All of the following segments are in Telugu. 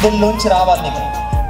గుండెల్లోంచి రావాలి నీకు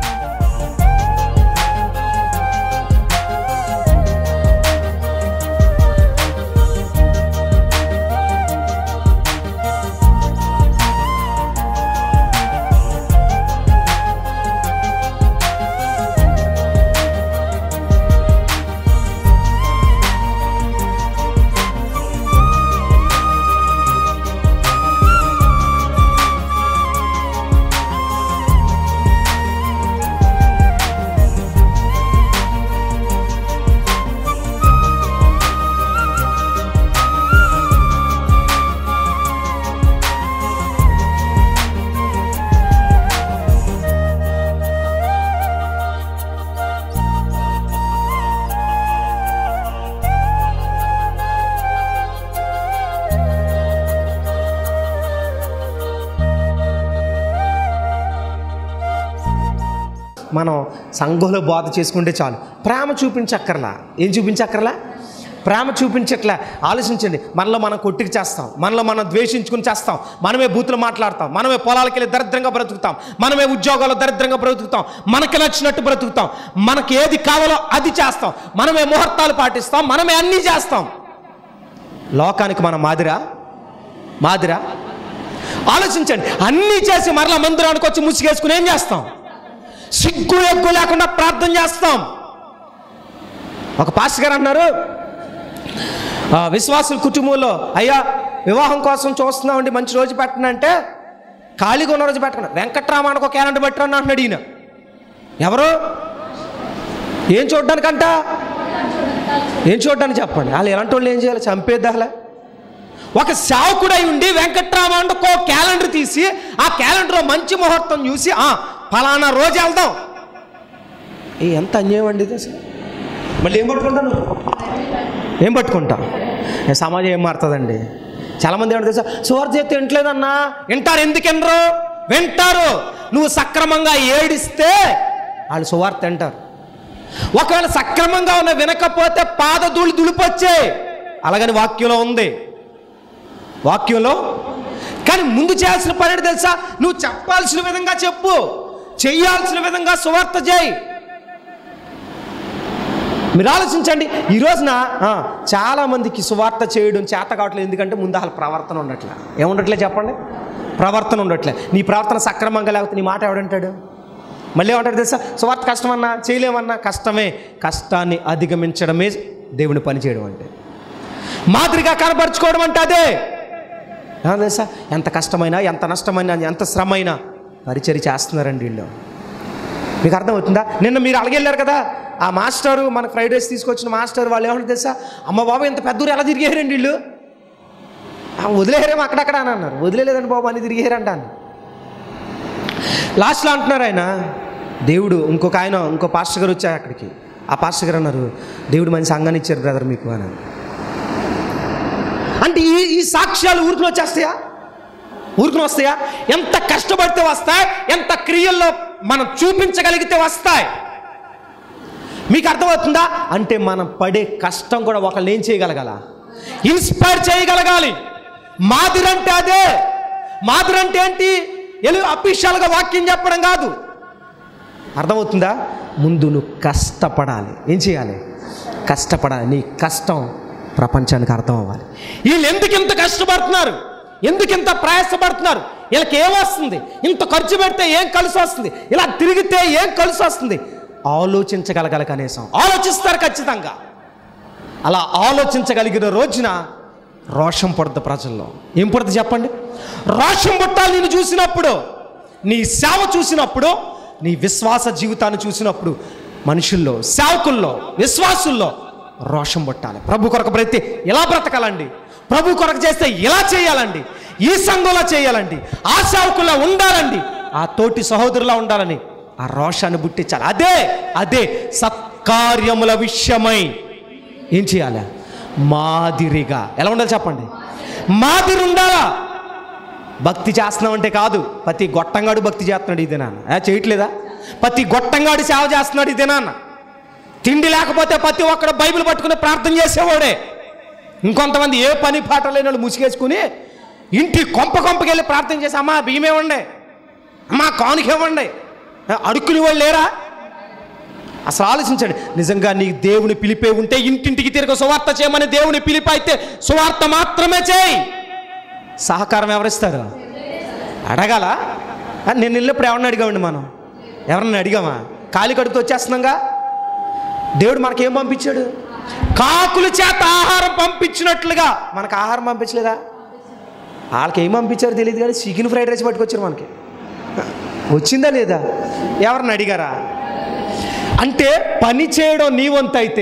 మనం సంఘంలో బోధ చేసుకుంటే చాలు ప్రేమ చూపించక్కర్లా ఏం చూపించక్కర్లా ప్రేమ చూపించట్లే ఆలోచించండి మనలో మనం కొట్టుకు చేస్తాం మనలో మనం ద్వేషించుకుని చేస్తాం మనమే బూతులు మాట్లాడతాం మనమే పొలాలకి వెళ్ళి దరిద్రంగా బ్రతుకుతాం మనమే ఉద్యోగాలు దరిద్రంగా బ్రతుకుతాం మనకి నచ్చినట్టు బ్రతుకుతాం మనకి ఏది కావాలో అది చేస్తాం మనమే ముహూర్తాలు పాటిస్తాం మనమే అన్నీ చేస్తాం లోకానికి మన మాదిరా మాదిరా ఆలోచించండి అన్నీ చేసి మరలా మందిరానికి వచ్చి ముసుగేసుకుని ఏం చేస్తాం సిగ్గు ఎగ్గు లేకుండా ప్రార్థన చేస్తాం ఒక పాస్టర్ గారు అన్నారు "ఆ, విశ్వాసుల కుటుంబంలో అయ్యా వివాహం కోసం చూస్తున్నామండి మంచి రోజు పెట్టనంటే ఖాళీగా ఉన్న రోజు పెట్టకుండా వెంకట్రామానికి ఒక క్యాలెండర్ పెట్టరని అంటున్నాడు ఈయన ఎవరు ఏం చూడడానికంట ఏం చూడడానికి చెప్పండి వాళ్ళు ఎలాంటి వాళ్ళు ఏం చేయాలి చంపేద్దాలే ఒక సేవకుడై ఉండి వెంకట్రామాండకు ఒక క్యాలెండర్ తీసి ఆ క్యాలెండర్లో మంచి ముహూర్తం చూసి ఆ ఫలానా రోజు వెళ్దాం ఏ ఎంత అన్యాయం అండి ఇది అసలు మళ్ళీ ఏం పట్టుకుంటాను ఏం పట్టుకుంటా ఏ సమాజం ఏం మారుతుందండి చాలామంది ఏమంటారు తెలుసా సువార్త చేస్తే వింటలేదన్నా వింటారు ఎందుకు వినరు వింటారు నువ్వు సక్రమంగా ఏడిస్తే వాళ్ళు సువార్త వింటారు ఒకవేళ సక్రమంగా ఉన్న వినకపోతే పాద ధూళి దులిపొచ్చే అలాగని వాక్యంలో ఉంది వాక్యంలో కానీ ముందు చేయాల్సిన పని ఏంటి తెలుసా నువ్వు చెప్పాల్సిన విధంగా చెప్పు చెయ్యాల్సిన విధంగా సువార్త చేయి మీరు ఆలోచించండి ఈ రోజున ఆ, చాలా మందికి సువార్త చేయడం చేత కావట్లేదు ఎందుకంటే ముందు అసలు ప్రవర్తన ఉండట్లే ఏముండట్లే చెప్పండి ప్రవర్తన ఉండట్లే నీ ప్రవర్తన సక్రమంగా లేకపోతే నీ మాట ఎవడంటాడు మళ్ళీ ఏమంటాడు తెలుసా సువార్త కష్టమన్నా చేయలేమన్నా కష్టమే కష్టాన్ని అధిగమించడమే దేవుని పని చేయడం అంటే మాదిరిగా కనపరుచుకోవడం అంటే అదే ఆ, తెలుసా ఎంత కష్టమైనా ఎంత నష్టమైనా ఎంత శ్రమైనా పరిచర్య చేస్తున్నారండి వీళ్ళు మీకు అర్థమవుతుందా నిన్న మీరు అలగెళ్ళారు కదా ఆ మాస్టరు మన ఫ్రైడ్ రైస్ తీసుకొచ్చిన మాస్టర్ వాళ్ళు ఏమంటారు తెలుసా అమ్మ బాబు ఇంత పెద్ద ఊరు ఎలా తిరిగేరండి వీళ్ళు "ఆ, వదిలేరేమో అక్కడక్కడ అని అన్నారు వదిలేదండి బాబు అని తిరిగేరంటాను లాస్ట్లో అంటున్నారు ఆయన దేవుడు ఇంకొక ఆయన ఇంకో పాస్టర్ గారు వచ్చారు అక్కడికి ఆ పాస్టర్ గారు అన్నారు దేవుడు మంచి సంఘాన్ని ఇచ్చారు బ్రదర్ మీకు అని అంటే ఈ ఈ సాక్ష్యాలు ఊరికి వచ్చేస్తాయా ఊరికి వస్తాయా ఎంత కష్టపడితే వస్తాయి ఎంత క్రియల్లో మనం చూపించగలిగితే వస్తాయి మీకు అర్థమవుతుందా అంటే మనం పడే కష్టం కూడా ఒకళ్ళు ఏం చేయగలగాల ఇన్స్పైర్ చేయగలగాలి మాదిరంటే అదే మాదిరంటే ఏంటి ఎలు అఫీషియల్గా వాక్యం చెప్పడం కాదు అర్థమవుతుందా ముందు నువ్వు కష్టపడాలి ఏం చేయాలి కష్టపడాలి నీ కష్టం ప్రపంచానికి అర్థం అవ్వాలి వీళ్ళు ఎందుకు ఇంత కష్టపడుతున్నారు ఎందుకు ఇంత ప్రయాసపడుతున్నారు వీళ్ళకి ఏమొస్తుంది ఇంత ఖర్చు పెడితే ఏం కలిసి వస్తుంది ఇలా తిరిగితే ఏం కలిసి వస్తుంది ఆలోచించగలగల కనీసం ఆలోచిస్తారు ఖచ్చితంగా అలా ఆలోచించగలిగిన రోజున రోషం పుడత ప్రజల్లో ఏం పుడత చెప్పండి రోషం పుట్టాలి నేను చూసినప్పుడు నీ సేవ చూసినప్పుడు నీ విశ్వాస జీవితాన్ని చూసినప్పుడు మనుషుల్లో సేవకుల్లో విశ్వాసుల్లో రోషం పుట్టాలి ప్రభు కొరకు ప్రతి ఇలా బ్రతకాలండి ప్రభు కొరకు చేస్తే ఇలా చేయాలండి ఈ సంఘంలో చేయాలండి ఆ సేవకుల్లో ఉండాలండి ఆ తోటి సహోదరులా ఉండాలని ఆ రోషాన్ని పుట్టించాలి అదే అదే సత్కార్యముల విషయమై ఏం చేయాలి మాదిరిగా ఎలా ఉండాలి చెప్పండి మాదిరి ఉండాలా భక్తి చేస్తున్నామంటే కాదు ప్రతి గొట్టంగాడు భక్తి చేస్తున్నాడు ఇదే నాన్న ఏ, చేయట్లేదా ప్రతి గొట్టంగాడు సేవ చేస్తున్నాడు ఇదే నాన్న తిండి లేకపోతే ప్రతి ఒక్కడు బైబిల్ పట్టుకుని ప్రార్థన చేసేవాడే ఇంకొంతమంది ఏ పని పాట లేని వాళ్ళు ముసిగేసుకుని ఇంటి కొంప కొంపకి వెళ్ళి ప్రార్థన చేసి అమ్మా బియ్యమే ఉండే మా కానుక ఇవ్వండి అడుక్కుని వాళ్ళు లేరా అసలు ఆలోచించండి నిజంగా నీ దేవుని పిలిపే ఉంటే ఇంటింటికి తిరగ సువార్త చేయమని దేవుని పిలిపి అయితే సువార్త మాత్రమే చేయి సహకారం ఎవరిస్తారు అడగాల ఆ, నేను వెళ్ళినప్పుడు ఎవరిని అడిగామండి మనం ఎవరన్నా అడిగామా ఖాళీ కడుపుతో వచ్చేస్తున్నాగా దేవుడు మనకేం పంపించాడు కాకుల చేత ఆహారం పంపించినట్లుగా మనకు ఆహారం పంపించలేదా వాళ్ళకి ఏం పంపించారో తెలియదు కానీ చికెన్ ఫ్రైడ్ రైస్ పట్టుకొచ్చారు మనకి వచ్చిందా లేదా ఎవరిని అడిగారా అంటే పని చేయడం నీ వంతు అయితే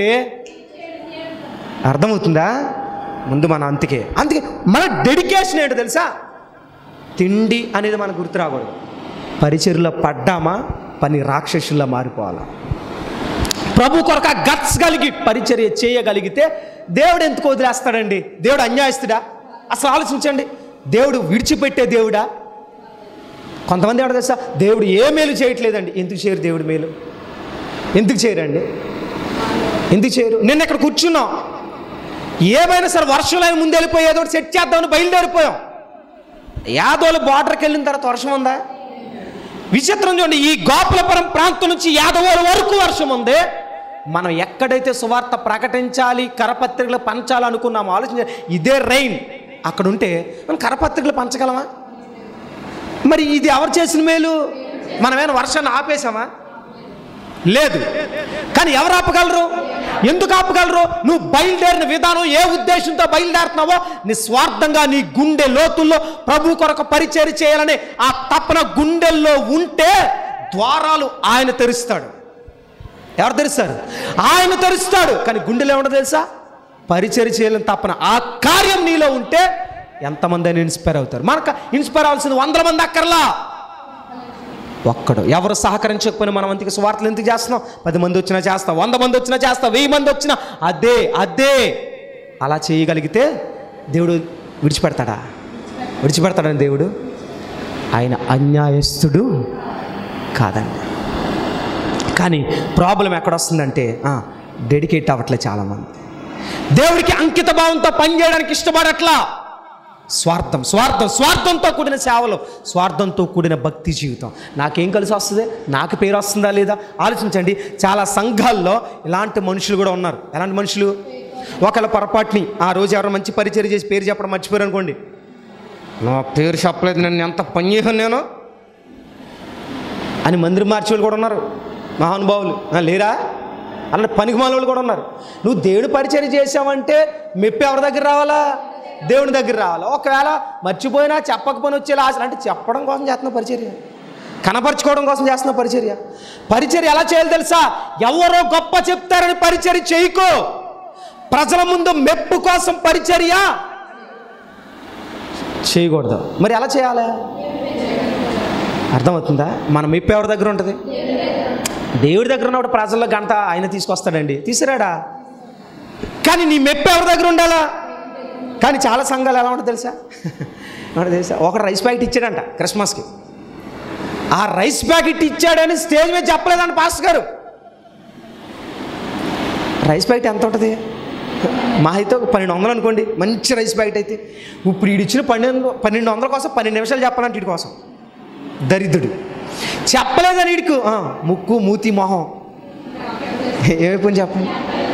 అర్థమవుతుందా ముందు మన అంతకే అందుకే మన డెడికేషన్ ఏంటో తెలుసా తిండి అనేది మనకు గుర్తు రాకూడదు పరిచర్లో పడ్డామా పని రాక్షసుల్లా మారిపోవాలా ప్రభు కొరకు ఆ గట్స్ కలిగి పరిచర్య చేయగలిగితే దేవుడు ఎందుకు వదిలేస్తాడండి దేవుడు అన్యాయస్తుడా అసలు ఆలోచించండి దేవుడు విడిచిపెట్టే దేవుడా కొంతమంది ఎవరు తెలుసా దేవుడు ఏ మేలు చేయట్లేదండి ఎందుకు చేయరు దేవుడు మేలు ఎందుకు చేయరండి ఎందుకు చేయరు నిన్న ఇక్కడ కూర్చున్నాం ఏమైనా సరే వర్షంలో ముందు వెళ్ళిపోయేదో ఒకటి సెట్ చేద్దామని బయలుదేరిపోయాం యాదవుల బార్డర్కి వెళ్ళిన తర్వాత వర్షం ఉందా విచిత్రం చూడండి ఈ గోపులపురం ప్రాంతం నుంచి యాదవుల వరకు వర్షం ఉంది మనం ఎక్కడైతే సువార్త ప్రకటించాలి కరపత్రికలు పంచాలనుకున్నామో ఆలోచించ ఇదే రైన్ అక్కడ ఉంటే మనం కరపత్రికలు పంచగలమా మరి ఇది ఎవరు చేసిన మేలు మనమేమైనా వర్షాన్ని ఆపేసామా లేదు కానీ ఎవరు ఆపగలరు ఎందుకు ఆపగలరు నువ్వు బయలుదేరిన విధానం ఏ ఉద్దేశంతో బయలుదేరుతున్నావో నిస్వార్థంగా నీ గుండె లోతుల్లో ప్రభు కొరకు పరిచయం చేయాలని ఆ తపన గుండెల్లో ఉంటే ద్వారాలు ఆయన తెరుస్తాడు ఎవరు తెరుస్తారు ఆయన తెరుస్తాడు కానీ గుండెలో ఏమన్నా తెలుసా పరిచయం చేయాలని తపన ఆ కార్యం నీలో ఉంటే ఎంతమంది అయినా ఇన్స్పైర్ అవుతారు మనకు ఇన్స్పైర్ అవ్వాల్సింది వందల మంది అక్కర్లా ఒక్కడు ఎవరు సహకరించకపోయినా మనం అంతకి స్వార్థలు ఎందుకు చేస్తున్నాం పది మంది వచ్చినా చేస్తాం వంద మంది వచ్చినా చేస్తాం వెయ్యి మంది వచ్చినా అదే అదే అలా చేయగలిగితే దేవుడు విడిచిపెడతాడా విడిచిపెడతాడని దేవుడు ఆయన అన్యాయస్తుడు కాదండి కానీ ప్రాబ్లం ఎక్కడొస్తుందంటే డెడికేట్ అవ్వట్లే చాలామంది దేవుడికి అంకిత భావంతో పనిచేయడానికి ఇష్టపడట్లా స్వార్థం స్వార్థం స్వార్థంతో కూడిన సేవలు స్వార్థంతో కూడిన భక్తి జీవితం నాకేం కలిసి వస్తుంది నాకు పేరు వస్తుందా లేదా ఆలోచించండి చాలా సంఘాల్లో ఇలాంటి మనుషులు కూడా ఉన్నారు ఎలాంటి మనుషులు ఒకళ్ళ పొరపాటుని ఆ రోజు ఎవరైనా మంచి పరిచయం చేసి పేరు చెప్పడం మర్చిపోయారు అనుకోండి నా పేరు చెప్పలేదు నేను ఎంత పని చేశాను నేను అని మందిరం మార్చే వాళ్ళు కూడా ఉన్నారు మహానుభావులు ఆ, లేరా అలాంటి పనికి వాళ్ళు కూడా ఉన్నారు నువ్వు దేవుడు పరిచయం చేసావంటే మెప్పి ఎవరి దగ్గర రావాలా దేవుని దగ్గర రావాలా ఒకవేళ మర్చిపోయినా చెప్పకపోయినా వచ్చేలా ఆశ అంటే చెప్పడం కోసం చేస్తున్న పరిచర్య కనపరుచుకోవడం కోసం చేస్తున్న పరిచర్య పరిచర్య ఎలా చేయాలి తెలుసా ఎవరో గొప్ప చెప్తారని పరిచర్య చేయకో ప్రజల ముందు మెప్పు కోసం పరిచర్య చేయకూడదు మరి ఎలా చేయాలి అర్థమవుతుందా మన మెప్పు ఎవరి దగ్గర ఉంటుంది దేవుడి దగ్గర ఉన్నప్పుడు ప్రజల్లో గంట ఆయన తీసుకొస్తాడండి తీసుకురాడా కానీ నీ మెప్పు ఎవరి దగ్గర ఉండాలా కానీ చాలా సంఘాలు ఎలా ఉంటుంది తెలుసా ఏమంటే తెలుసా ఒక రైస్ ప్యాకెట్ ఇచ్చాడంట క్రిస్మస్కి ఆ రైస్ ప్యాకెట్ ఇచ్చాడని స్టేజ్ మీద చెప్పలేదండి పాస్టర్ గారు రైస్ ప్యాకెట్ ఎంత ఉంటుంది మా అయితే ఒక పన్నెండు వందలు అనుకోండి మంచి రైస్ ప్యాకెట్ అయితే ఇప్పుడు వీడు ఇచ్చిన పన్నెండు పన్నెండు వందల కోసం పన్నెండు నిమిషాలు చెప్పాలంటే వీడి కోసం దరిద్రుడు చెప్పలేదని వీడికి ఆ, ముక్కు మూతి మొహం ఏమైపోయింది చెప్పండి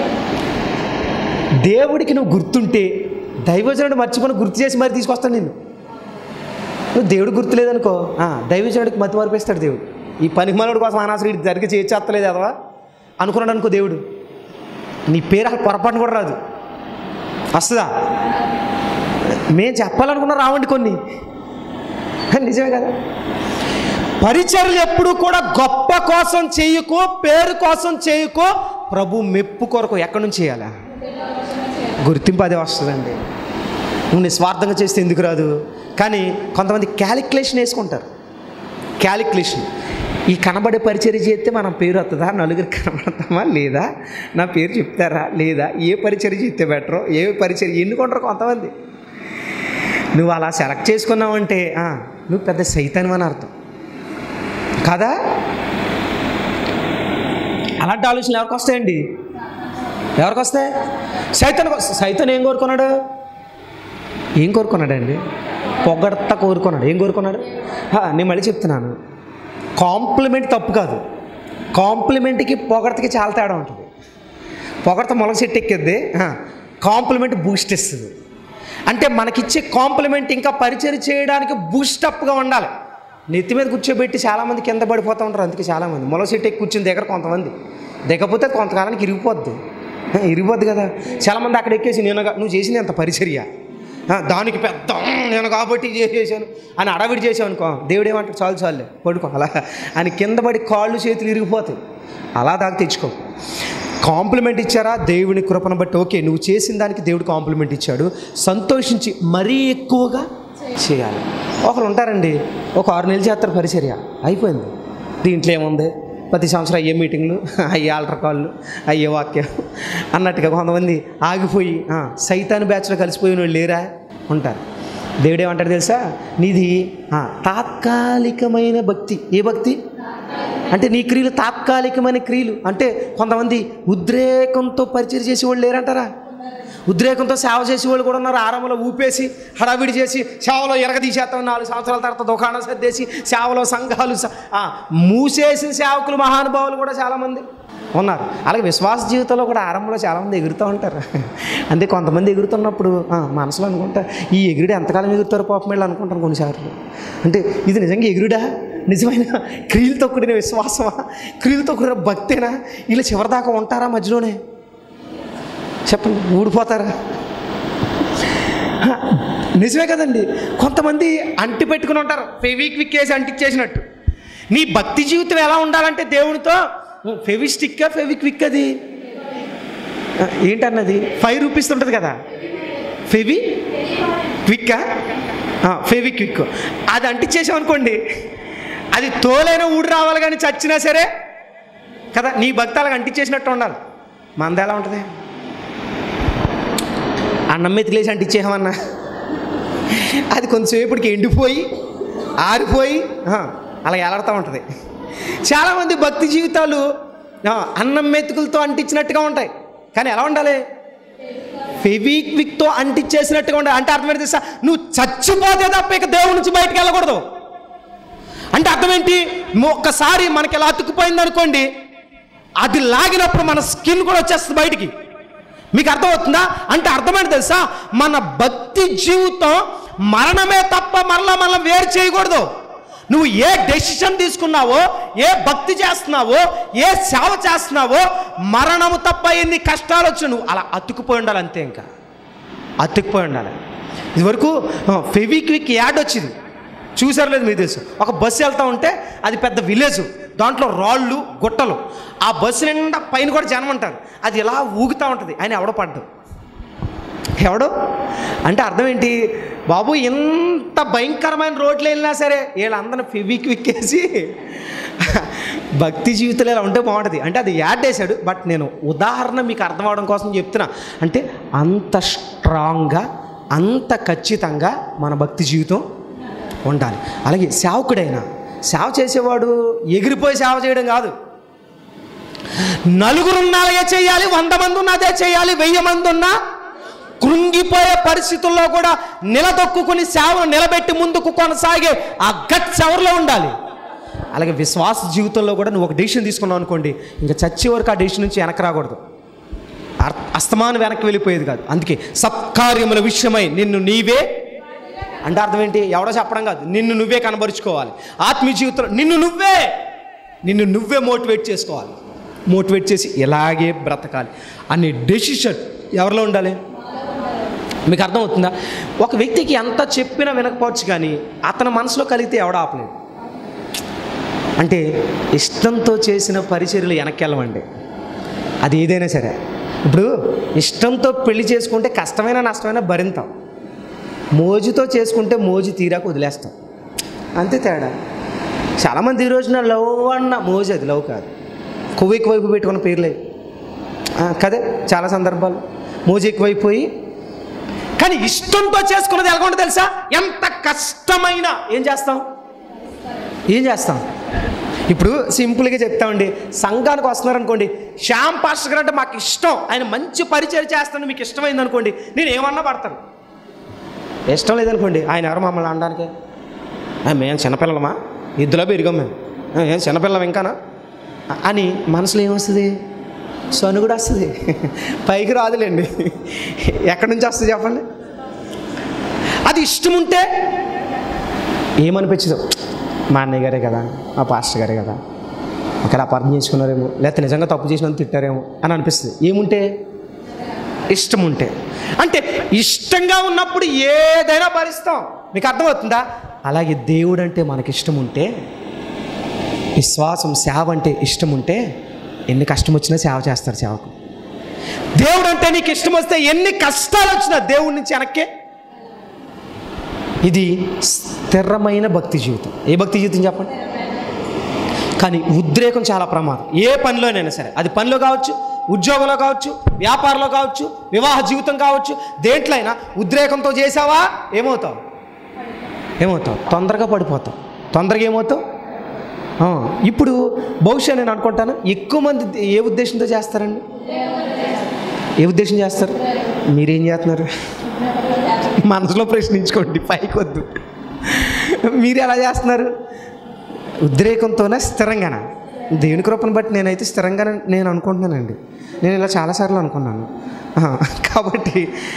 దేవుడికి నువ్వు గుర్తుంటే దైవజనుడు మర్చిపోయి గుర్తు చేసి మరి తీసుకొస్తాను నేను నువ్వు దేవుడు గుర్తులేదనుకో ఆ, దైవజనుడికి మతి మరిపిస్తాడు దేవుడు ఈ పనికి మనోడి కోసం అనవసరం వీడి జరిగి చేర్చేస్తలేదు అదవా అనుకున్నాడు అనుకో దేవుడు నీ పేరు అసలు పొరపాటున కూడా రాదు వస్తుందా మేము చెప్పాలనుకున్నా రావండి కొన్ని కానీ నిజమే కదా పరిచర్లు ఎప్పుడు కూడా గొప్ప కోసం చేయకో పేరు కోసం చేయకో ప్రభు మెప్పు కొరకు ఎక్కడి నుంచి చేయాలా గుర్తింపు అదే వస్తుందండి నువ్వు నిస్వార్థంగా చేస్తే ఎందుకు రాదు కానీ కొంతమంది క్యాలిక్యులేషన్ వేసుకుంటారు క్యాలిక్యులేషన్ ఈ కనబడే పరిచర్య చేస్తే మనం పేరు వస్తుందా నలుగురు కనబడతామా లేదా నా పేరు చెప్తారా లేదా ఏ పరిచర్య చేస్తే బెటరో ఏ పరిచర్య ఎన్నుకుంటారు కొంతమంది నువ్వు అలా సెలెక్ట్ చేసుకున్నావంటే ఆ, నువ్వు పెద్ద సైతాన్ అని అర్థం కదా అలాంటి ఆలోచనలు ఎవరికి వస్తాయండి ఎవరికి వస్తాయి సైతాన్ సైతాన్ ఏం కోరుకున్నాడు ఏం కోరుకున్నాడండి పొగడత కోరుకున్నాడు ఏం కోరుకున్నాడు ఆ, నేను మళ్ళీ చెప్తున్నాను కాంప్లిమెంట్ తప్పు కాదు కాంప్లిమెంట్కి పొగడతకి చాలా తేడా ఉంటుంది పొగడత మొలక చెట్టు ఎక్కిద్ది కాంప్లిమెంట్ బూస్ట్ ఇస్తుంది అంటే మనకిచ్చే కాంప్లిమెంట్ ఇంకా పరిచయం చేయడానికి బూస్టప్గా ఉండాలి నెత్తి మీద కూర్చోబెట్టి చాలామంది కింద పడిపోతూ ఉంటారు అందుకే చాలామంది మొలక చెట్టు ఎక్కి కూర్చుని దగ్గర కొంతమంది దిగకపోతే కొంతకాలానికి ఇరిగిపోద్ది ఆ, ఇరిగిపోద్ది కదా చాలామంది అక్కడ ఎక్కేసి నేను గా- నువ్వు చేసింది ఎంత పరిచర్య ఆ, దానికి పెద్ద "ఉమ్, నేను కాబట్టి చేసేసాను అని అడవిడి చేసావు అనుకో దేవుడు ఏమంటాడు చాలు చాలులే పడుకో అలా అని కింద పడి కాళ్ళు చేతులు ఇరిగిపోతాయి అలా దాకా తెచ్చుకో కాంప్లిమెంట్ ఇచ్చారా దేవుని కృపను బట్టి ఓకే నువ్వు చేసిన దానికి దేవుడు కాంప్లిమెంట్ ఇచ్చాడు సంతోషించి మరీ ఎక్కువగా చేయాలి ఒకరు ఉంటారండి ఒక ఆరు నెలలు చేస్తారు పరిచర్య అయిపోయింది దీంట్లో ఏముంది ప్రతి సంవత్సరం అయ్యే మీటింగ్లు అయ్యే ఆల్టర్ కాళ్ళు అయ్యే వాక్యం అన్నట్టుగా కొంతమంది ఆగిపోయి ఆ, సైతాన్ బ్యాచ్లో కలిసిపోయిన వాళ్ళు లేరా ఉంటారు దేవుడు ఏమంటాడు తెలుసా నీది ఆ, తాత్కాలికమైన భక్తి ఏ భక్తి అంటే నీ క్రియలు తాత్కాలికమైన క్రియలు అంటే కొంతమంది ఉద్రేకంతో పరిచయం చేసేవాళ్ళు లేరంటారా ఉద్రేకంతో సేవ చేసేవాళ్ళు కూడా ఉన్నారు ఆరంభంలో ఊపేసి హడావిడి చేసి సేవలో ఎరగదీసేస్తాం నాలుగు సంవత్సరాల తర్వాత దుకాణం సర్దేసి సేవలో సంఘాలు స- ఆ, మూసేసిన సేవకులు మహానుభావులు కూడా చాలామంది ఉన్నారు అలాగే విశ్వాస జీవితంలో కూడా ఆరంభంలో చాలామంది ఎగురుతూ ఉంటారు అంతే కొంతమంది ఎగురుతున్నప్పుడు ఆ, మనసులో అనుకుంటా ఈ ఎగురుడు ఎంతకాలం ఎగురుతారు పాపం వీళ్ళు అనుకుంటాను కొన్నిసార్లు అంటే ఇది నిజంగా ఎగురుడా నిజమైన క్రియలతో కూడిన విశ్వాసమా క్రియలతో కూడిన భక్తేనా వీళ్ళు చివరిదాకా ఉంటారా మధ్యలోనే చెప్పండి ఊడిపోతారా నిజమే కదండి కొంతమంది అంటి పెట్టుకుని ఉంటారు ఫెవిక్విక్ వేసి అంటించేసినట్టు నీ భక్తి జీవితం ఎలా ఉండాలంటే దేవునితో ఫెవిస్టిక్కా ఫెవిక్విక్ అది ఆ, ఏంటన్నది ఫైవ్ రూపీస్ ఉంటుంది కదా ఫెవి క్విక్కా ఫెవి క్విక్ అది అంటించేసాం అనుకోండి అది తోలైన ఊడి రావాలి కానీ చచ్చినా సరే కదా నీ భక్తాలకు అంటించేసినట్టు ఉండాలి మంద ఎలా ఉంటుంది అన్నం మెతిలేసి అంటించేసామన్నా అది కొంచెంసేపటికి ఎండిపోయి ఆరిపోయి ఆ, అలా ఎలాడుతూ ఉంటుంది చాలామంది భక్తి జీవితాలు ఆ, అన్నం మెతుకులతో అంటించినట్టుగా ఉంటాయి కానీ ఎలా ఉండాలి ఫెవిక్విక్తో అంటించేసినట్టుగా ఉండాలి అంటే అర్థం ఏంటి తెలుసా నువ్వు చచ్చిపోతే తప్ప ఇక దేవుడి నుంచి బయటకు వెళ్ళకూడదు అంటే అర్థం ఏంటి ఒక్కసారి మనకి ఎలా అతుక్కుపోయింది అనుకోండి అది లాగినప్పుడు మన స్కిన్ కూడా వచ్చేస్తుంది బయటికి మీకు అర్థమవుతుందా అంటే అర్థమైంది తెలుసా మన భక్తి జీవితం మరణమే తప్ప మరలా మనం వేరు చేయకూడదు నువ్వు ఏ డెసిషన్ తీసుకున్నావో ఏ భక్తి చేస్తున్నావో ఏ సేవ చేస్తున్నావో మరణము తప్ప ఎన్ని కష్టాలు వచ్చి నువ్వు అలా అతుక్కుపోయి ఉండాలి అంతే ఇంకా అతుక్కుపోయి ఉండాలి ఇదివరకు ఫెవిక్విక్ యాడ్ వచ్చింది చూసారు లేదు మీకు తెలుసు ఒక బస్సు వెళ్తూ ఉంటే అది పెద్ద విలేజ్ దాంట్లో రాళ్ళు గుట్టలు ఆ బస్సు నిండా పైన కూడా జనం ఉంటారు అది ఇలా ఊగుతూ ఉంటుంది ఆయన ఎవడో పడ్డాడు ఎవడు అంటే అర్థం ఏంటి బాబు ఎంత భయంకరమైన రోడ్లు వెళ్ళినా సరే వీళ్ళందరిని ఫివిక్ విక్కేసి భక్తి జీవితంలో ఇలా ఉంటే బాగుంటుంది అంటే అది యాడ్ చేశాడు బట్ నేను ఉదాహరణ మీకు అర్థం అవడం కోసం చెప్తున్నా అంటే అంత స్ట్రాంగ్గా అంత ఖచ్చితంగా మన భక్తి జీవితం ఉండాలి అలాగే సేవకుడైనా సేవ చేసేవాడు ఎగిరిపోయి సేవ చేయడం కాదు నలుగురున్న అలాగే చేయాలి వంద మంది ఉన్న అదే చేయాలి వెయ్యి మంది ఉన్నా కృంగిపోయే పరిస్థితుల్లో కూడా నిలదొక్కుని సేవను నిలబెట్టి ముందుకు కొనసాగే ఆ గట్స్ ఎవరిలో ఉండాలి అలాగే విశ్వాస జీవితంలో కూడా నువ్వు ఒక డెసిషన్ తీసుకున్నావు అనుకోండి ఇంకా చచ్చే వరకు ఆ డెసిషన్ నుంచి వెనక రాకూడదు అర్- అస్తమానం వెనక్కి వెళ్ళిపోయేది కాదు అందుకే సత్కార్యముల విషయమై నిన్ను నీవే అంటే అర్థం ఏంటి ఎవడో చెప్పడం కాదు నిన్ను నువ్వే కనబరుచుకోవాలి ఆత్మీయ జీవితంలో నిన్ను నువ్వే నిన్ను నువ్వే మోటివేట్ చేసుకోవాలి మోటివేట్ చేసి ఇలాగే బ్రతకాలి అనే డెసిషన్ ఎవరిలో ఉండాలి మీకు అర్థమవుతుందా ఒక వ్యక్తికి ఎంత చెప్పినా వినకపోవచ్చు కానీ అతని మనసులో కలిగితే ఎవడ ఆపలేడు అంటే ఇష్టంతో చేసిన పరిచర్యలు వెనక్కి వెళ్ళమండి అది ఏదైనా సరే ఇప్పుడు ఇష్టంతో పెళ్లి చేసుకుంటే కష్టమైన నష్టమైన భరింతాం మోజుతో చేసుకుంటే మోజు తీరాక వదిలేస్తాం అంతే తేడా చాలామంది ఈ రోజున లవ్ అన్న మోజు అది లవ్ కాదు కొవ్వు ఎక్కువైపు పెట్టుకున్న పేర్లే ఆ, కదే చాలా సందర్భాలు మోజు ఎక్కువైపోయి కానీ ఇష్టంతో చేసుకున్నది ఎలా ఉంటుంది తెలుసా ఎంత కష్టమైనా ఏం చేస్తాం ఏం చేస్తాం ఇప్పుడు సింపుల్గా చెప్తామండి సంఘానికి వస్తున్నారు అనుకోండి శ్యామ్ పాస్టర్ గారు అంటే మాకు ఇష్టం ఆయన మంచి పరిచయం చేస్తాను మీకు ఇష్టమైంది అనుకోండి నేను ఏమన్నా పడతాను ఇష్టం లేదనుకోండి ఆయన ఎవరు మమ్మల్ని అనడానికి "ఆ, మేము చిన్నపిల్లలమా ఇద్దలో పెరిగాం మేము ఏం చిన్నపిల్లం ఇంకానా అని మనసులో ఏమొస్తుంది సొను కూడా వస్తుంది పైకి రాదులేండి ఎక్కడి నుంచి వస్తుంది చెప్పండి అది ఇష్టం ఉంటే ఏమనిపించదు మా అన్నయ్య గారే కదా మా పాస్టర్ గారే కదా ఒకవేళ అపార్థం చేసుకున్నారేమో లేకపోతే నిజంగా తప్పు చేసినందుకు తిట్టారేమో అని అనిపిస్తుంది ఏముంటే ఇష్టం ఉంటే అంటే ఇష్టంగా ఉన్నప్పుడు ఏదైనా భరిస్తాం మీకు అర్థమవుతుందా అలాగే దేవుడు అంటే మనకి ఇష్టం ఉంటే విశ్వాసం సేవ అంటే ఇష్టం ఉంటే ఎన్ని కష్టం వచ్చినా సేవ చేస్తారు సేవకు దేవుడు అంటే నీకు ఇష్టం వస్తే ఎన్ని కష్టాలు వచ్చినా దేవుడి నుంచి వెనక్కే ఇది స్థిరమైన భక్తి జీవితం ఏ భక్తి జీవితం చెప్పండి కానీ ఉద్రేకం చాలా ప్రమాదం ఏ పనిలోనైనా సరే అది పనిలో కావచ్చు ఉద్యోగంలో కావచ్చు వ్యాపారంలో కావచ్చు వివాహ జీవితం కావచ్చు దేంట్లో అయినా ఉద్రేకంతో చేసావా ఏమవుతావు ఏమవుతావు తొందరగా పడిపోతావు తొందరగా ఏమవుతావు ఆ, ఇప్పుడు బహుశా నేను అనుకుంటాను ఎక్కువ మంది ఏ ఉద్దేశంతో చేస్తారండి ఏ ఉద్దేశం చేస్తారు మీరేం చేస్తున్నారు మనసులో ప్రశ్నించుకోండి పైకి వద్దు మీరు ఎలా చేస్తున్నారు ఉద్రేకంతోనే స్థిరంగానా దేవుని కృపను బట్టి నేనైతే స్థిరంగా నేను అనుకుంటున్నానండి నేను ఇలా చాలాసార్లు అనుకున్నాను ఆ, కాబట్టి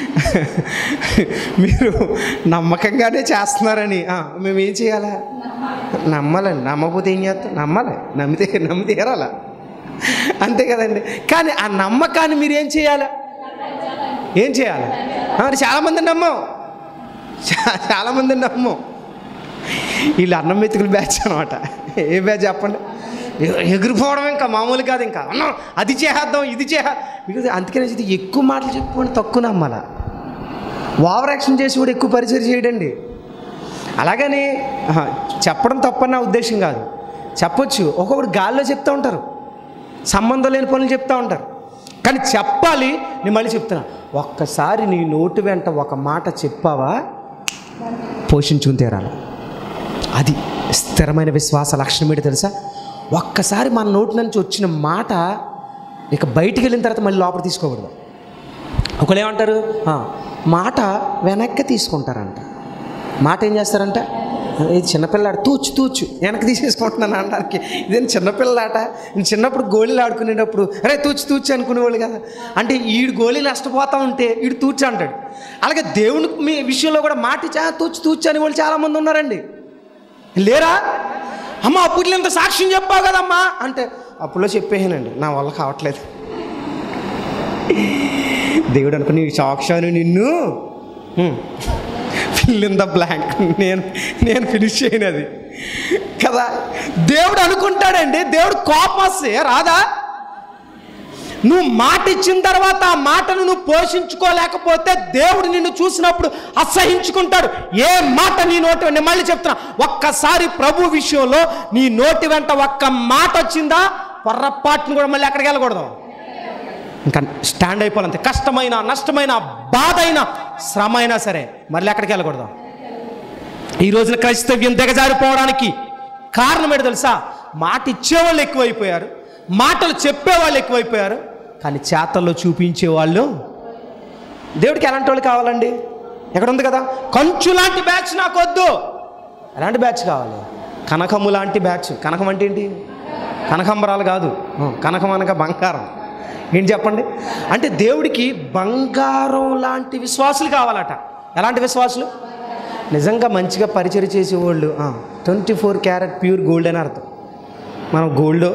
మీరు నమ్మకంగానే చేస్తున్నారని ఆ, మేము ఏం చేయాలా నమ్మాలండి నమ్మకపోతే ఏం చేస్తాం నమ్మాలి నమ్మితే నమ్మి తీరాలా అంతే కదండి కానీ ఆ నమ్మకాన్ని మీరు ఏం చేయాలి ఏం చేయాలి ఆ, మరి చాలామంది నమ్మం చా- చాలామంది నమ్మం వీళ్ళు అన్నం మెతుకులు బ్యాచ్ అనమాట ఏ బ్యాచ్ చెప్పండి ఎ- ఎగిరిపోవడం ఇంకా మామూలు కాదు ఇంకా అన్నం అది చేద్దాం ఇది చేయ బికాజ్ అందుకనే ఇది ఎక్కువ మాటలు చెప్పుకొని తక్కువ నమ్మాల ఓవర్ యాక్షన్ చేసి కూడా ఎక్కువ పరిచయం చేయడండి అలాగని ఆహా, చెప్పడం తప్పన్న ఉద్దేశం కాదు చెప్పొచ్చు ఒక్కొక్కడు గాల్లో చెప్తూ ఉంటారు సంబంధం లేని పనులు చెప్తూ ఉంటారు కానీ చెప్పాలి నేను మళ్ళీ చెప్తున్నా ఒక్కసారి నీ నోటి వెంట ఒక మాట చెప్పావా పోషించుకుని తీరాలి అది స్థిరమైన విశ్వాస లక్షణం ఏంటి తెలుసా ఒక్కసారి మన నోటి నుంచి వచ్చిన మాట ఇక బయటికి వెళ్ళిన తర్వాత మళ్ళీ లోపల తీసుకోకూడదు ఒకళ్ళు ఏమంటారు "ఆ, మాట వెనక్కి తీసుకుంటారంట మాట ఏం చేస్తారంట ఇది చిన్నపిల్లాడు తూచు తూచు వెనక్కి తీసేసుకుంటున్నాను అనడానికి ఇదేం చిన్నపిల్లాట నేను చిన్నప్పుడు గోళీలు ఆడుకునేటప్పుడు అరే తూచు తూచు అనుకునేవాళ్ళు కదా అంటే ఈడు గోళీ నష్టపోతా ఉంటే ఈడు తూచు అంటాడు అలాగే దేవుని మీ విషయంలో కూడా మాట ఇచ్చా తూచు తూచు అనే వాళ్ళు చాలామంది ఉన్నారండి లేరా అమ్మ అప్పుడు ఇంత సాక్ష్యం చెప్పావు కదమ్మా అంటే అప్పుడులో చెప్పేసానండి నా వల్ల కావట్లేదు దేవుడు అనుకుని సాక్ష్యాన్ని నిన్ను ఫిల్ ఇన్ ద బ్లాంక్ నేను నేను ఫినిష్ చేయను అది కదా దేవుడు అనుకుంటాడండి దేవుడు కోపం వస్తే రాదా నువ్వు మాట ఇచ్చిన తర్వాత ఆ మాటను నువ్వు పోషించుకోలేకపోతే దేవుడు నిన్ను చూసినప్పుడు అసహించుకుంటాడు ఏ మాట నీ నోటి నేను మళ్ళీ చెప్తున్నా ఒక్కసారి ప్రభు విషయంలో నీ నోటి వెంట ఒక్క మాట వచ్చిందా పొర్రపాటును కూడా మళ్ళీ ఎక్కడికి వెళ్ళకూడదు ఇంకా స్టాండ్ అయిపోవాలంతే కష్టమైన నష్టమైన బాధ అయినా శ్రమ అయినా సరే మళ్ళీ ఎక్కడికి వెళ్ళకూడదు ఈ రోజున క్రైస్తవ్యం దిగజారిపోవడానికి కారణం ఏంటో తెలుసా మాట ఇచ్చేవాళ్ళు ఎక్కువైపోయారు మాటలు చెప్పేవాళ్ళు ఎక్కువైపోయారు కానీ చేతల్లో చూపించేవాళ్ళు దేవుడికి ఎలాంటి వాళ్ళు కావాలండి ఎక్కడ ఉంది కదా కంచు లాంటి బ్యాచ్ నాకు వద్దు ఎలాంటి బ్యాచ్ కావాలి కనకము లాంటి బ్యాచ్ కనకం అంటే ఏంటి కనకంబరాలు కాదు ఆ, కనకం అనగా బంగారం ఏంటి చెప్పండి అంటే దేవుడికి బంగారం లాంటి విశ్వాసులు కావాలట ఎలాంటి విశ్వాసులు నిజంగా మంచిగా పరిచయం చేసేవాళ్ళు twenty four carat pure gold అని అర్థం మనం గోల్డ్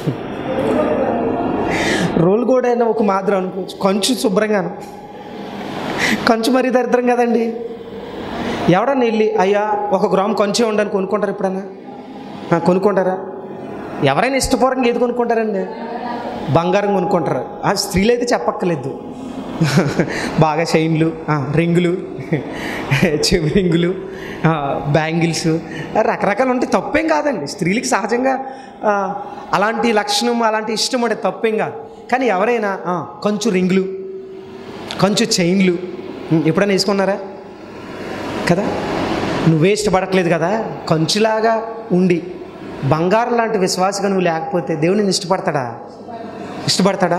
రోల్ గోల్డ్ అయినా ఒక మాదిరి అనుకోవచ్చు కొంచెం శుభ్రంగాను కొంచెం మరీ దరిద్రం కదండి ఎవడన్నా వెళ్ళి అయ్యా ఒక గ్రామ్ కొంచెం ఉండని కొనుక్కుంటారు ఎప్పుడన్నా ఆ, కొనుక్కుంటారా ఎవరైనా ఇష్టపూర్వకంగా ఏది కొనుక్కుంటారండి బంగారం కొనుక్కుంటారు ఆ స్త్రీలు అయితే చెప్పక్కర్లేదు బాగా చైన్లు ఆ, రింగులు చెవి రింగులు ఆ, బ్యాంగిల్స్ రకరకాలు ఉంటాయి తప్పేం కాదండి స్త్రీలకి సహజంగా ఆ, అలాంటి లక్షణం అలాంటి ఇష్టం ఉంటే తప్పేం కాదు కానీ ఎవరైనా ఆ, కొంచెం రింగులు కొంచెం చైన్లు ఉం, ఎప్పుడైనా వేసుకున్నారా కదా నువ్వే ఇష్టపడట్లేదు కదా కంచులాగా ఉండి బంగారం లాంటి విశ్వాసగా నువ్వు లేకపోతే దేవుడిని ఇష్టపడతాడా ఇష్టపడతాడా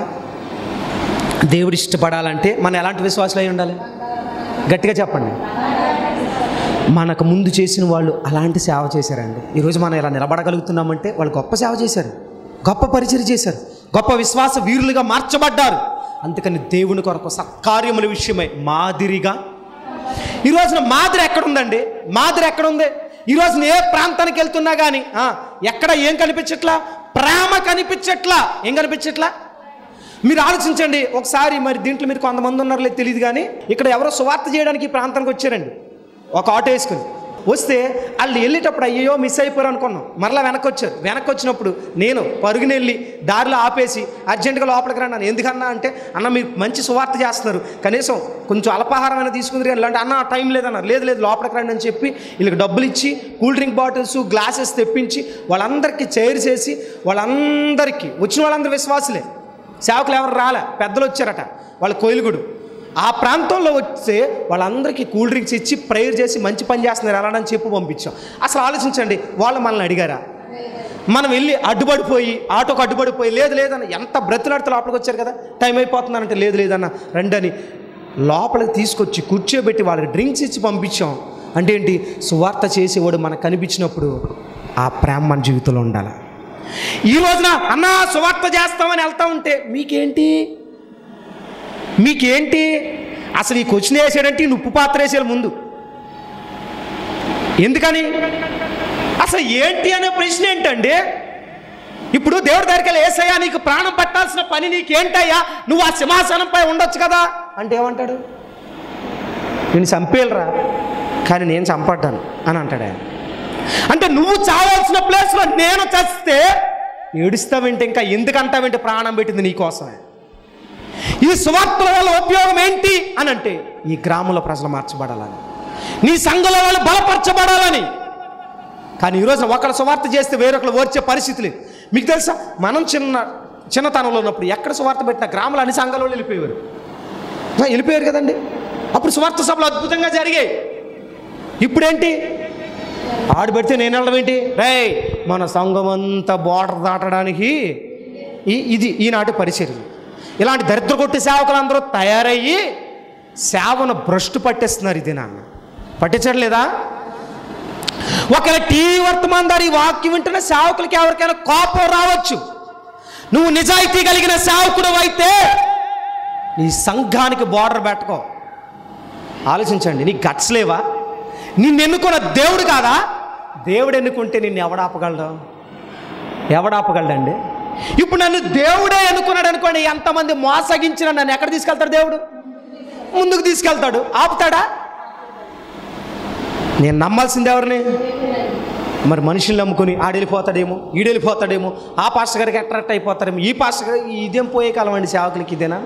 దేవుడు ఇష్టపడాలంటే మనం ఎలాంటి విశ్వాసాలు అయి ఉండాలి గట్టిగా చెప్పండి మనకు ముందు చేసిన వాళ్ళు అలాంటి సేవ చేశారండి ఈరోజు మనం ఇలా నిలబడగలుగుతున్నామంటే వాళ్ళు గొప్ప సేవ చేశారు గొప్ప పరిచయం చేశారు గొప్ప విశ్వాస వీరులుగా మార్చబడ్డారు అందుకని దేవుని కొరకు సత్కార్యముల విషయమై మాదిరిగా ఈ రోజున మాదిరి ఎక్కడుందండి మాదిరి ఎక్కడుంది ఈ రోజున ఏ ప్రాంతానికి వెళ్తున్నా కానీ ఎక్కడ ఏం కనిపించట్లా ప్రేమ కనిపించట్లా ఏం కనిపించట్లా మీరు ఆలోచించండి ఒకసారి మరి దీంట్లో మీరు కొంతమంది ఉన్నారో లేదో తెలియదు కానీ ఇక్కడ ఎవరో సువార్త చేయడానికి ఈ ప్రాంతానికి వచ్చారండి ఒక ఆటో వేసుకుని వస్తే వాళ్ళు వెళ్ళేటప్పుడు అయ్యో మిస్ అయిపోయారు అనుకున్నాం మరలా వెనక్కి వచ్చారు వెనక్కి వచ్చినప్పుడు నేను పరుగుని వెళ్ళి దారిలో ఆపేసి అర్జెంటుగా లోపలికి రండి అన్న ఎందుకన్నా అంటే అన్న మీరు మంచి సువార్త చేస్తున్నారు కనీసం కొంచెం అల్పాహారం అయినా తీసుకుంది కానీ అంటే అన్న టైం లేదన్నారు లేదు లేదు లోపలికి రండి అని చెప్పి వీళ్ళకి డబ్బులు ఇచ్చి కూల్ డ్రింక్ బాటిల్స్ గ్లాసెస్ తెప్పించి వాళ్ళందరికీ చైర్స్ వేసి వాళ్ళందరికీ వచ్చిన వాళ్ళందరూ విశ్వాసులే సేవకులు ఎవరు రాలే పెద్దలు వచ్చారట వాళ్ళ కోయిలుగుడు ఆ ప్రాంతంలో వస్తే వాళ్ళందరికీ కూల్ డ్రింక్స్ ఇచ్చి ప్రేయర్ చేసి మంచి పని చేస్తున్నారు ఎలా అని చెప్పి పంపించాం అసలు ఆలోచించండి వాళ్ళు మనల్ని అడిగారా మనం వెళ్ళి అడ్డుపడిపోయి ఆటోకి అడ్డుపడిపోయి లేదు లేదన్న ఎంత బ్రతులాడితే లోపలికి వచ్చారు కదా టైం అయిపోతుందనంటే లేదు లేదన్న రండి అని లోపలికి తీసుకొచ్చి కూర్చోబెట్టి వాళ్ళకి డ్రింక్స్ ఇచ్చి పంపించాం అంటే ఏంటి సువార్త చేసేవాడు మనకు కనిపించినప్పుడు ఆ ప్రేమ మన జీవితంలో ఉండాలి ఈ రోజున అన్నా సువార్త చేస్తామని వెళ్తా ఉంటే మీకేంటి మీకేంటి అసలు ఈ క్వశ్చన్ వేసాడంటే ఈ ఉప్పు పాత్ర వేసేయాలి ముందు ఎందుకని అసలు ఏంటి అనే ప్రశ్న ఏంటండి ఇప్పుడు దేవుడి దగ్గరికి వెళ్ళి ఏసయ్యా నీకు ప్రాణం పట్టాల్సిన పని నీకేంటయ్యా నువ్వు ఆ సింహాసనంపై ఉండొచ్చు కదా అంటే ఏమంటాడు నేను చంపేలరా కానీ నేను చంపడ్డాను అని అంటాడు ఆయన అంటే నువ్వు చావాల్సిన ప్లేస్లో నేను చస్తే ఏడుస్తావేంటి ఇంకా ఎందుకంటావేంటి ప్రాణం పెట్టింది నీకోసమే ఈ సువార్తల వల్ల ఉపయోగం ఏంటి అని అంటే ఈ గ్రామంలో ప్రజలు మార్చబడాలని నీ సంఘంలో వాళ్ళు బలపరచబడాలని కానీ ఈరోజు ఒకళ్ళు సువార్త చేస్తే వేరొకరు ఓర్చే పరిస్థితి లేదు మీకు తెలుసా మనం చిన్న చిన్నతనంలో ఉన్నప్పుడు ఎక్కడ సువార్త పెట్టినా గ్రామాలు అన్ని సంఘాలలో వెళ్ళిపోయేవారు ఆ, వెళ్ళిపోయారు కదండి అప్పుడు సువార్త సభలు అద్భుతంగా జరిగాయి ఇప్పుడేంటి ఆడు పెడితే నేను వెళ్ళడం ఏంటి రే మన సంఘం అంతా బోర్డర్ దాటడానికి ఈ ఇది ఈనాటి పరిచర్య ఇలాంటి దరిద్ర కొట్టి సేవకులందరూ తయారయ్యి సేవను భ్రష్టు పట్టేస్తున్నారు ఇది నాన్న పట్టించట్లేదా ఒకవేళ టీవీ వర్తమాన్ దారి వాక్యం వింటున్న సేవకులకి ఎవరికైనా కోపం రావచ్చు నువ్వు నిజాయితీ కలిగిన సేవకుడు అయితే నీ సంఘానికి బార్డర్ పెట్టుకో ఆలోచించండి నీ గట్స్ లేవా నిన్ను ఎన్నుకున్న దేవుడు కాదా దేవుడు ఎన్నుకుంటే నిన్ను ఎవడాపగలడు ఎవడాపగలడండి ఇప్పుడు నన్ను దేవుడే ఎన్నుకున్నాడు అనుకోండి ఎంతమంది మోసగించిన నన్ను ఎక్కడ తీసుకెళ్తాడు దేవుడు ముందుకు తీసుకెళ్తాడు ఆపుతాడా నేను నమ్మాల్సింది ఎవరిని మరి మనుషుల్ని నమ్ముకుని ఆడెళ్ళిపోతాడేమో ఈడెళ్ళిపోతాడేమో ఆ పాస్టర్ గారికి అట్రాక్ట్ అయిపోతాడేమో ఈ పాస్టర్ గారు ఇదేం పోయే కాలం అండి సేవకులకి ఇదేనా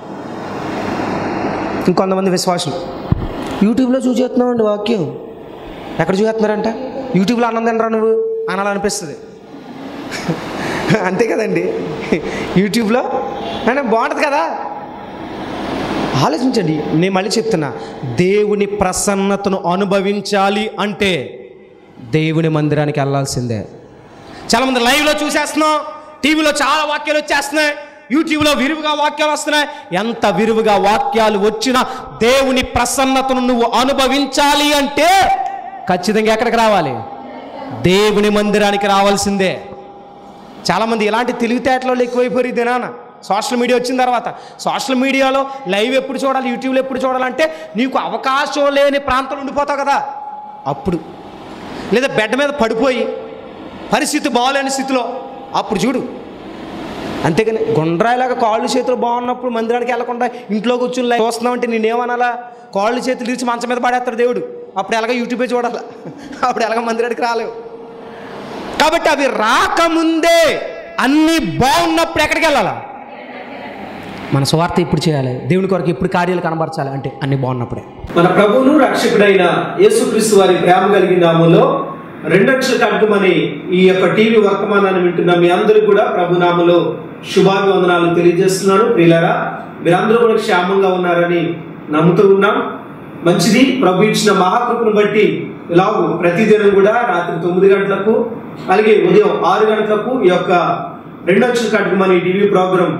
ఇంకొంతమంది విశ్వాసులు యూట్యూబ్లో చూసేస్తున్నామండి వాక్యం ఎక్కడ చూసేస్తున్నారంట యూట్యూబ్లో అన్నం తినరా నువ్వు అనాలనిపిస్తుంది అంతే కదండి యూట్యూబ్లో అంటే బాగుంటుంది కదా ఆలోచించండి నేను మళ్ళీ చెప్తున్నా దేవుని ప్రసన్నతను అనుభవించాలి అంటే దేవుని మందిరానికి వెళ్ళాల్సిందే చాలామంది లైవ్లో చూసేస్తున్నాం టీవీలో చాలా వాక్యాలు వచ్చేస్తున్నాయి యూట్యూబ్లో విరివిగా వాక్యాలు వస్తున్నాయి ఎంత విరివిగా వాక్యాలు వచ్చినా దేవుని ప్రసన్నతను నువ్వు అనుభవించాలి అంటే ఖచ్చితంగా ఎక్కడికి రావాలి దేవుని మందిరానికి రావాల్సిందే చాలామంది ఇలాంటి తెలివితేటలో ఎక్కువైపోయారు ఈ దినాన సోషల్ మీడియా వచ్చిన తర్వాత సోషల్ మీడియాలో లైవ్ ఎప్పుడు చూడాలి యూట్యూబ్లో ఎప్పుడు చూడాలంటే నీకు అవకాశం లేని ప్రాంతంలో ఉండిపోతావు కదా అప్పుడు లేదా బెడ్ మీద పడిపోయి పరిస్థితి బాగోలేని స్థితిలో అప్పుడు చూడు అంతేగాని గుండ్రాయిలాగా కాళ్ళు చేతులు బాగున్నప్పుడు మందిరానికి వెళ్లకుండా ఇంట్లో కూర్చుని లైవ్ చూస్తున్నామంటే నేనేమనాలా కాళ్ళు చేతులు తీర్చి మంచం మీద పడేస్తాడు దేవుడు అప్పుడు ఎలాగ యూట్యూబే చూడాలి అప్పుడు ఎలాగ మందిరానికి రాలేవు కాబట్టి అవి రాకముందే అన్నీ బాగున్నప్పుడు ఎక్కడికి వెళ్ళాలా మన స్వార్థ ఇప్పుడు చేయాలి దేవుని కొరకు ఇప్పుడు కార్యాలు కనబరచాలి అంటే అన్నీ బాగున్నప్పుడే మన ప్రభువును రక్షకుడైన యేసుక్రీస్తు వారి ప్రేమ కలిగిన నామంలో రెండక్షల కట్టుమని ఈ యొక్క టీవీ వర్తమానాన్ని వింటున్న మీ అందరూ కూడా ప్రభు నామలో శుభాభివందనాలు తెలియజేస్తున్నాను ప్రియులారా మీరందరూ కూడా క్షేమంగా ఉన్నారని నమ్ముతూ ఉన్నాం మంచిది ప్రభు ఇచ్చిన మహాకృపను బట్టి ఇలాగూ ప్రతిదినం కూడా రాత్రి తొమ్మిది గంటలకు అలాగే ఉదయం ఆరు గంటలకు ఈ యొక్క రెండక్షల కట్టుమని టీవీ ప్రోగ్రాం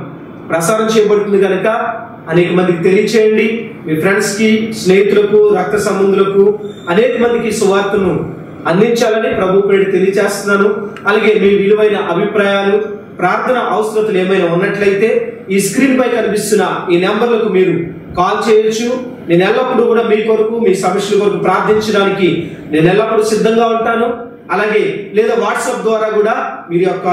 ప్రసారం చేయబడుతుంది కనుక అనేక మందికి తెలియచేయండి మీ ఫ్రెండ్స్ కి స్నేహితులకు రక్త సంబంధులకు అనేక మందికి ఈ సువార్తను అందించాలని ప్రభు పేరు తెలియజేస్తున్నాను అలాగే మీ విలువైన అభిప్రాయాలు ప్రార్థన అవసరతలు ఏమైనా ఉన్నట్లయితే ఈ స్క్రీన్ పై కనిపిస్తున్న ఈ నెంబర్లకు మీరు కాల్ చేయొచ్చు నేను ఎల్లప్పుడూ కూడా మీ కొరకు మీ సమస్యల కొరకు ప్రార్థించడానికి నేను ఎల్లప్పుడూ సిద్ధంగా ఉంటాను అలాగే లేదా వాట్సాప్ ద్వారా కూడా మీరు యొక్క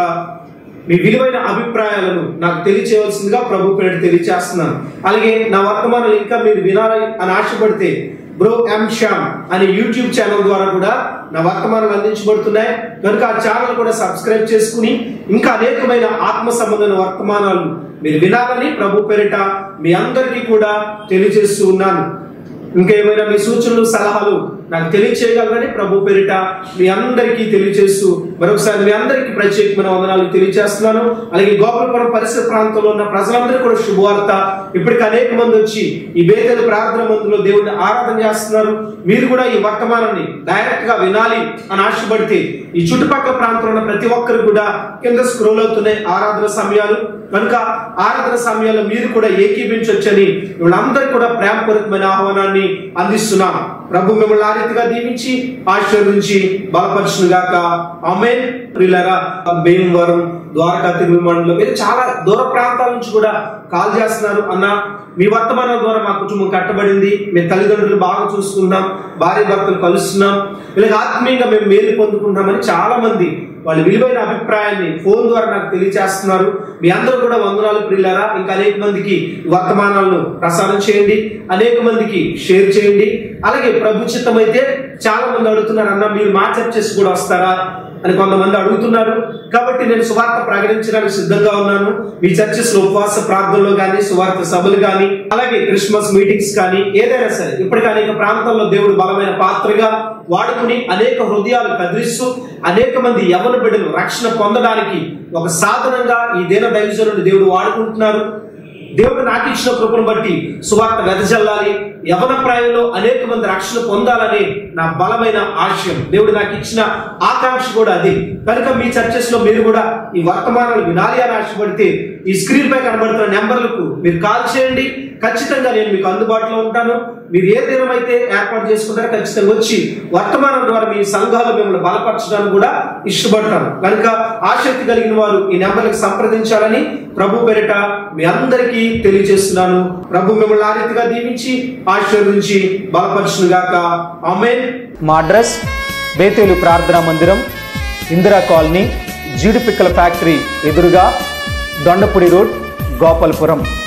మీ విలువైన అభిప్రాయాలను నాకు తెలియచేయవలసిందిగా ప్రభు పేరు తెలియచేస్తున్నాను అలాగే నా వర్తమానాలు ఇంకా మీరు వినాలి అని ఆశపడితే బ్రో ఎం శ్యామ్ అనే యూట్యూబ్ ఛానల్ ద్వారా కూడా నా వర్తమానాలు అందించబడుతున్నాయి కనుక ఆ ఛానల్ కూడా సబ్స్క్రైబ్ చేసుకుని ఇంకా అనేకమైన ఆత్మ సంబంధమైన వర్తమానాలు మీరు వినాలని ప్రభు పేరిట మీ అందరికీ కూడా తెలియజేస్తూ ఉన్నాను ఇంకా ఏమైనా మీ సూచనలు సలహాలు నాకు తెలియచేయగలరని ప్రభు పేరిట మీ అందరికీ తెలియజేస్తూ మరొకసారి మీ అందరికీ ప్రత్యేకమైన వందనాలు తెలియజేస్తున్నాను అలాగే గోపాలపురం పరిసర ప్రాంతంలో ఉన్న ప్రజలందరూ కూడా శుభవార్త ఇప్పటికి అనేక మంది వచ్చి ఈ బేతల ప్రార్థన మందులో దేవుడిని ఆరాధన చేస్తున్నారు మీరు కూడా ఈ వర్తమానాన్ని డైరెక్ట్ గా వినాలి అని ఆశపడితే ఈ చుట్టుపక్కల ప్రాంతంలో ఉన్న ప్రతి ఒక్కరు కూడా కింద స్క్రోల్ అవుతున్నాయి ఆరాధన సమయాలు కనుక ఆరాధన సమయాల్లో మీరు కూడా ఏకీభించవచ్చని వీళ్ళందరూ కూడా ప్రేమపూర్వకమైన ఆహ్వానాన్ని అందిస్తున్నాం ప్రభు మిమ్మల్ని ఆ రీతిగా దీవించి ఆశీర్వదించి బలపరచును గాక అమేన్ ప్రియులరా భీమవరం ద్వారకా తిరుమల మండలం మీరు చాలా దూర ప్రాంతాల నుంచి కూడా కాల్ చేస్తున్నారు అన్న మీ వర్తమానం ద్వారా మా కుటుంబం కట్టబడింది మేము తల్లిదండ్రులు బాగా చూసుకుంటాం భార్య భర్తలు కలుస్తున్నాం ఇలాగ ఆత్మీయంగా మేము మేలు పొందుకుంటామని చాలా మంది వాళ్ళ విలువైన అభిప్రాయాన్ని ఫోన్ ద్వారా నాకు తెలియజేస్తున్నారు మీ అందరూ కూడా వందనాలు ప్రియులారా ఇంకా అనేక మందికి ఈ వర్తమానాలను ప్రసారం చేయండి అనేక మందికి షేర్ చేయండి అలాగే ప్రభు చిత్తం అయితే చాలా మంది అడుగుతున్నారు అన్న మీరు మా చర్చెస్ కూడా వస్తారా అని కొంతమంది అడుగుతున్నారు కాబట్టి నేను సువార్త ప్రకటించడానికి సిద్ధంగా ఉన్నాను మీ చర్చెస్ లో ఉపవాస ప్రార్థనలో కానీ సువార్త సభలు కానీ అలాగే క్రిస్మస్ మీటింగ్స్ కానీ ఏదైనా సరే ఇప్పటికీ అనేక ప్రాంతాల్లో దేవుడు బలమైన పాత్రగా వాడుకుని అనేక హృదయాలు కదిలిస్తూ అనేక మంది యవన బిడ్డలు రక్షణ పొందడానికి ఒక సాధనంగా ఈ దీన దైవజనుడు దేవుడు వాడుకుంటున్నారు దేవుడు నాకు ఇచ్చిన కృపను బట్టి సువార్త వెదజల్లాలి యవన ప్రాయంలో అనేక మంది రక్షణ పొందాలని నా బలమైన ఆశయం దేవుడు నాకు ఇచ్చిన ఆకాంక్ష కూడా అది కనుక మీ చర్చెస్ లో మీరు కూడా ఈ వర్తమానాలు వినాలి అని ఆశపడితే ఈ స్క్రీన్ పై కనబడుతున్న నెంబర్లకు మీరు కాల్ చేయండి ఖచ్చితంగా నేను మీకు అందుబాటులో ఉంటాను మీరు ఏ దినం అయితే ఏర్పాటు చేసుకుంటారో ఖచ్చితంగా వచ్చి వర్తమానం ద్వారా మీ సంఘాలు మిమ్మల్ని బలపరచడానికి కూడా ఇష్టపడతాను కనుక ఆసక్తి కలిగిన వారు ఈ నెంబర్కి సంప్రదించాలని ప్రభు పేరిట మీ అందరికీ తెలియజేస్తున్నాను ప్రభు మిమ్మల్ని ఆ రీతిగా దీవించి ఆశీర్వదించి బలపరచును గాక ఆమేన్ మా అడ్రస్ బేతేలు ప్రార్థనా మందిరం ఇందిరా కాలనీ జీడిపిక్కల ఫ్యాక్టరీ ఎదురుగా దొండపూడి రోడ్ గోపాలపురం